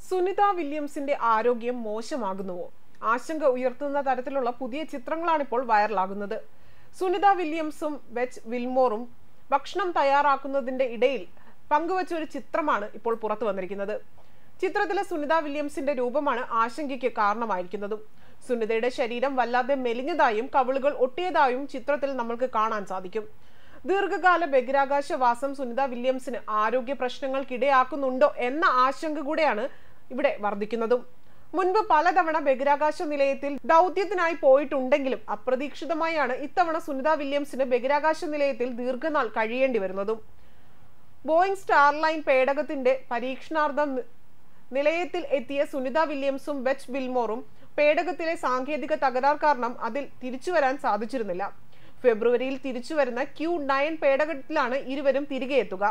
സുനിത വില്യംസിന്റെ ആരോഗ്യം മോശമാകുന്നുവോ ആശങ്ക ഉയർത്തുന്ന തരത്തിലുള്ള പുതിയ ചിത്രങ്ങളാണ് ഇപ്പോൾ വൈറലാകുന്നത് സുനിത വില്യംസും വെച്ച് വിൽമോറും ഭക്ഷണം തയ്യാറാക്കുന്നതിന്റെ ഇടയിൽ പങ്കുവച്ച ഒരു ചിത്രമാണ് ഇപ്പോൾ പുറത്തു വന്നിരിക്കുന്നത് ചിത്രത്തിലെ സുനിത വില്യംസിന്റെ രൂപമാണ് ആശങ്കയ്ക്ക് കാരണമായിരിക്കുന്നതും സുനിതയുടെ ശരീരം വല്ലാതെ മെലിഞ്ഞതായും കവിളുകൾ ഒട്ടിയതായും ചിത്രത്തിൽ നമ്മൾക്ക് കാണാൻ സാധിക്കും ദീർഘകാല ബഹിരാകാശവാസം സുനിത വില്യംസിന് ആരോഗ്യ പ്രശ്നങ്ങൾക്കിടയാക്കുന്നുണ്ടോ എന്ന ആശങ്ക കൂടെയാണ് ഇവിടെ വർദ്ധിക്കുന്നതും മുൻപ് പലതവണ ബഹിരാകാശ നിലയത്തിൽ ദൗത്യത്തിനായി പോയിട്ടുണ്ടെങ്കിലും അപ്രതീക്ഷിതമായാണ് ഇത്തവണ സുനിത വില്യംസിന് ബഹിരാകാശ നിലയത്തിൽ ദീർഘനാൾ കഴിയേണ്ടി വരുന്നതും ബോയിങ് സ്റ്റാർലൈൻ പേടകത്തിന്റെ പരീക്ഷണാർത്ഥം നി- നിലയത്തിൽ എത്തിയ സുനിത വില്യംസും വെച്ച് ബിൽമോറും പേടകത്തിലെ സാങ്കേതിക തകരാർ കാരണം അതിൽ തിരിച്ചു വരാൻ സാധിച്ചിരുന്നില്ല ഫെബ്രുവരിയിൽ തിരിച്ചുവരുന്ന ക്യൂ നയൻ പേടകത്തിലാണ് ഇരുവരും തിരികെ എത്തുക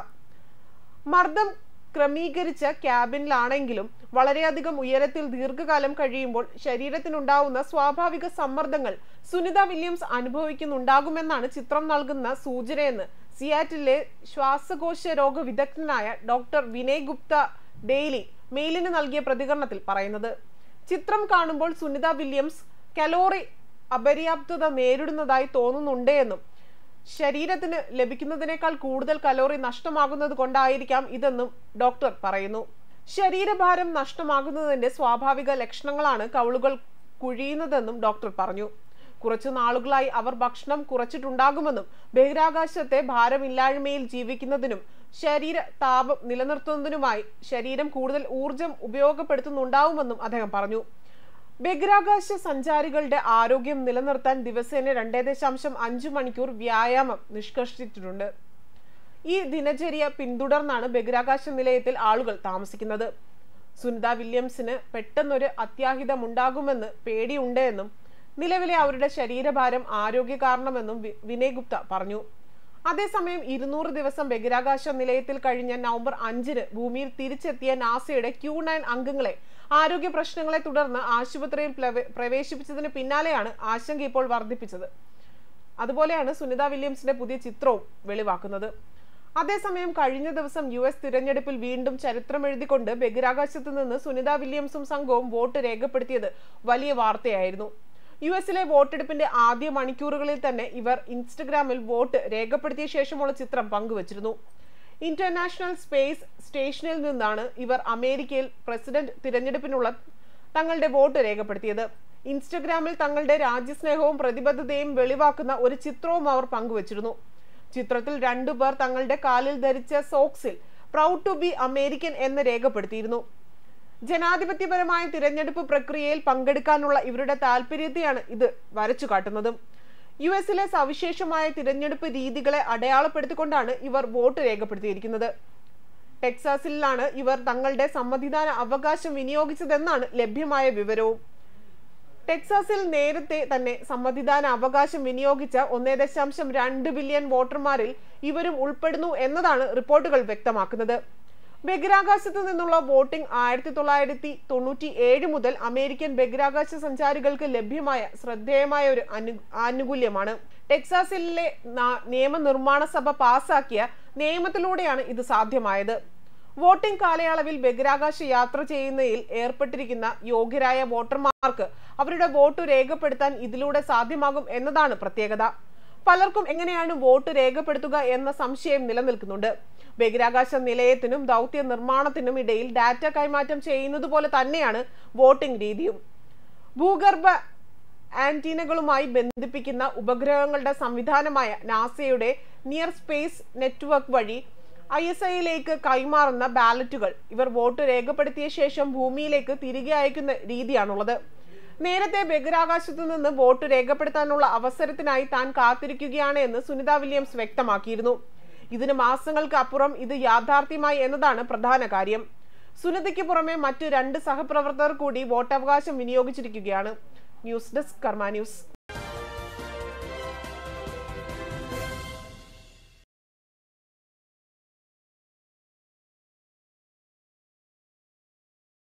മർദ്ദം ക്രമീകരിച്ച ക്യാബിനിലാണെങ്കിലും വളരെയധികം ഉയരത്തിൽ ദീർഘകാലം കഴിയുമ്പോൾ ശരീരത്തിനുണ്ടാവുന്ന സ്വാഭാവിക സമ്മർദ്ദങ്ങൾ സുനിത വില്യംസ് അനുഭവിക്കുന്നുണ്ടാകുമെന്നാണ് ചിത്രം നൽകുന്ന സൂചനയെന്ന് സിയാറ്റിലെ ശ്വാസകോശ രോഗ വിദഗ്ധനായ ഡോക്ടർ വിനയ് ഗുപ്ത ഡെയിലി മെയിലിന് നൽകിയ പ്രതികരണത്തിൽ പറയുന്നത് ചിത്രം കാണുമ്പോൾ സുനിത വില്യംസ് കലോറി അപര്യാപ്തത നേരിടുന്നതായി തോന്നുന്നുണ്ട് എന്നും ശരീരത്തിന് ലഭിക്കുന്നതിനേക്കാൾ കൂടുതൽ കലോറി നഷ്ടമാകുന്നത് കൊണ്ടായിരിക്കാം ഇതെന്നും ഡോക്ടർ പറയുന്നു ശരീരഭാരം നഷ്ടമാകുന്നതിന്റെ സ്വാഭാവിക ലക്ഷണങ്ങളാണ് കവിളുകൾ കുഴിയുന്നതെന്നും ഡോക്ടർ പറഞ്ഞു കുറച്ചു നാളുകളായി അവർ ഭക്ഷണം കുറച്ചിട്ടുണ്ടാകുമെന്നും ബഹിരാകാശത്തെ ഭാരമില്ലായ്മയിൽ ജീവിക്കുന്നതിനും ശരീര താപം നിലനിർത്തുന്നതിനുമായി ശരീരം കൂടുതൽ ഊർജം ഉപയോഗപ്പെടുത്തുന്നുണ്ടാവുമെന്നും അദ്ദേഹം പറഞ്ഞു ബഹിരാകാശ സഞ്ചാരികളുടെ ആരോഗ്യം നിലനിർത്താൻ ദിവസേന രണ്ടേ ദശാംശം അഞ്ച് മണിക്കൂർ വ്യായാമം നിഷ്കർഷിച്ചിട്ടുണ്ട് ഈ ദിനചര്യ പിന്തുടർന്നാണ് ബഹിരാകാശ നിലയത്തിൽ ആളുകൾ താമസിക്കുന്നത് സുനിത വില്യംസിന് പെട്ടെന്നൊരു അത്യാഹിതമുണ്ടാകുമെന്ന് പേടിയുണ്ട് എന്നും നിലവിലെ അവരുടെ ശരീരഭാരം ആരോഗ്യ കാരണമെന്നും വി- വിനയ് ഗുപ്ത പറഞ്ഞു അതേസമയം ഇരുന്നൂറ് ദിവസം ബഹിരാകാശ നിലയത്തിൽ കഴിഞ്ഞ നവംബർ അഞ്ചിന് ഭൂമിയിൽ തിരിച്ചെത്തിയ നാസയുടെ ക്യൂ നയൻ അംഗങ്ങളെ ആരോഗ്യ പ്രശ്നങ്ങളെ തുടർന്ന് ആശുപത്രിയിൽ പ്ലവ- പ്രവേശിപ്പിച്ചതിന് പിന്നാലെയാണ് ആശങ്ക ഇപ്പോൾ വർദ്ധിപ്പിച്ചത് അതുപോലെയാണ് സുനിത വില്യംസിന്റെ പുതിയ ചിത്രവും വെളിവാക്കുന്നത് അതേസമയം കഴിഞ്ഞ ദിവസം യു എസ് തിരഞ്ഞെടുപ്പിൽ വീണ്ടും ചരിത്രം എഴുതിക്കൊണ്ട് ബഹിരാകാശത്ത് നിന്ന് സുനിത വില്യംസും സംഘവും വോട്ട് രേഖപ്പെടുത്തിയത് വലിയ വാർത്തയായിരുന്നു യു എസിലെ വോട്ടെടുപ്പിന്റെ ആദ്യ മണിക്കൂറുകളിൽ തന്നെ ഇവർ ഇൻസ്റ്റഗ്രാമിൽ വോട്ട് രേഖപ്പെടുത്തിയ ശേഷമുള്ള ചിത്രം പങ്കുവച്ചിരുന്നു ഇന്റർനാഷണൽ സ്പേസ് സ്റ്റേഷനിൽ നിന്നാണ് ഇവർ അമേരിക്കയിൽ പ്രസിഡന്റ് തിരഞ്ഞെടുപ്പിനുള്ള തങ്ങളുടെ വോട്ട് രേഖപ്പെടുത്തിയത് ഇൻസ്റ്റഗ്രാമിൽ തങ്ങളുടെ രാജ്യസ്നേഹവും പ്രതിബദ്ധതയും വെളിവാക്കുന്ന ഒരു ചിത്രവും അവർ പങ്കുവച്ചിരുന്നു ചിത്രത്തിൽ രണ്ടുപേർ തങ്ങളുടെ കാലിൽ ധരിച്ച സോക്സിൽ പ്രൗഡ് ടു ബി അമേരിക്കൻ എന്ന് രേഖപ്പെടുത്തിയിരുന്നു ജനാധിപത്യപരമായ തിരഞ്ഞെടുപ്പ് പ്രക്രിയയിൽ പങ്കെടുക്കാനുള്ള ഇവരുടെ താല്പര്യത്തെയാണ് ഇത് വരച്ചു കാട്ടുന്നതും യു എസിലെ സവിശേഷമായ തിരഞ്ഞെടുപ്പ് രീതികളെ അടയാളപ്പെടുത്തിക്കൊണ്ടാണ് ഇവർ വോട്ട് രേഖപ്പെടുത്തിയിരിക്കുന്നത് ടെക്സാസിലാണ് ഇവർ തങ്ങളുടെ സമ്മതിദാന അവകാശം വിനിയോഗിച്ചതെന്നാണ് ലഭ്യമായ വിവരവും ടെക്സാസിൽ നേരത്തെ തന്നെ സമ്മതിദാന അവകാശം വിനിയോഗിച്ച ഒന്നേ ദശാംശം രണ്ട് ബില്യൺ വോട്ടർമാരിൽ ഇവരും ഉൾപ്പെടുന്നു എന്നതാണ് റിപ്പോർട്ടുകൾ വ്യക്തമാക്കുന്നത് ബഹിരാകാശത്ത് നിന്നുള്ള വോട്ടിംഗ് ആയിരത്തി തൊള്ളായിരത്തി തൊണ്ണൂറ്റി ഏഴ് മുതൽ അമേരിക്കൻ ബഹിരാകാശ സഞ്ചാരികൾക്ക് ലഭ്യമായ ശ്രദ്ധേയമായ ഒരു അനു ആനുകൂല്യമാണ് ടെക്സാസിലെ ന- നിയമനിർമ്മാണ സഭ പാസാക്കിയ നിയമത്തിലൂടെയാണ് ഇത് സാധ്യമായത് വോട്ടിംഗ് കാലയളവിൽ ബഹിരാകാശ യാത്ര ചെയ്യുന്നതിൽ ഏർപ്പെട്ടിരിക്കുന്ന യോഗ്യരായ വോട്ടർമാർക്ക് അവരുടെ വോട്ട് രേഖപ്പെടുത്താൻ ഇതിലൂടെ സാധ്യമാകും എന്നതാണ് പ്രത്യേകത പലർക്കും എങ്ങനെയാണ് വോട്ട് രേഖപ്പെടുത്തുക എന്ന സംശയം നിലനിൽക്കുന്നുണ്ട് ബഹിരാകാശ നിലയത്തിനും ദൗത്യ നിർമ്മാണത്തിനും ഇടയിൽ ഡാറ്റ കൈമാറ്റം ചെയ്യുന്നത് പോലെ തന്നെയാണ് വോട്ടിംഗ് രീതിയും ഭൂഗർഭ ആന്റീനകളുമായി ബന്ധിപ്പിക്കുന്ന ഉപഗ്രഹങ്ങളുടെ സംവിധാനമായ നാസയുടെ നിയർ സ്പേസ് നെറ്റ്വർക്ക് വഴി ഐ എസ് ഐയിലേക്ക് കൈമാറുന്ന ബാലറ്റുകൾ ഇവർ വോട്ട് രേഖപ്പെടുത്തിയ ശേഷം ഭൂമിയിലേക്ക് തിരികെ അയക്കുന്ന രീതിയാണുള്ളത് നേരത്തെ ബഹിരാകാശത്തു നിന്ന് വോട്ട് രേഖപ്പെടുത്താനുള്ള അവസരത്തിനായി താൻ കാത്തിരിക്കുകയാണ് എന്ന് സുനിത വില്യംസ് വ്യക്തമാക്കിയിരുന്നു ഇതിന് മാസങ്ങൾക്ക് അപ്പുറം ഇത് യാഥാർത്ഥ്യമായി എന്നതാണ് പ്രധാന കാര്യം സുനിതയ്ക്ക് പുറമെ മറ്റു രണ്ട് സഹപ്രവർത്തകർ കൂടി വോട്ടവകാശം വിനിയോഗിച്ചിരിക്കുകയാണ് ന്യൂസ് ഡെസ്ക് കർമ്മ ന്യൂസ്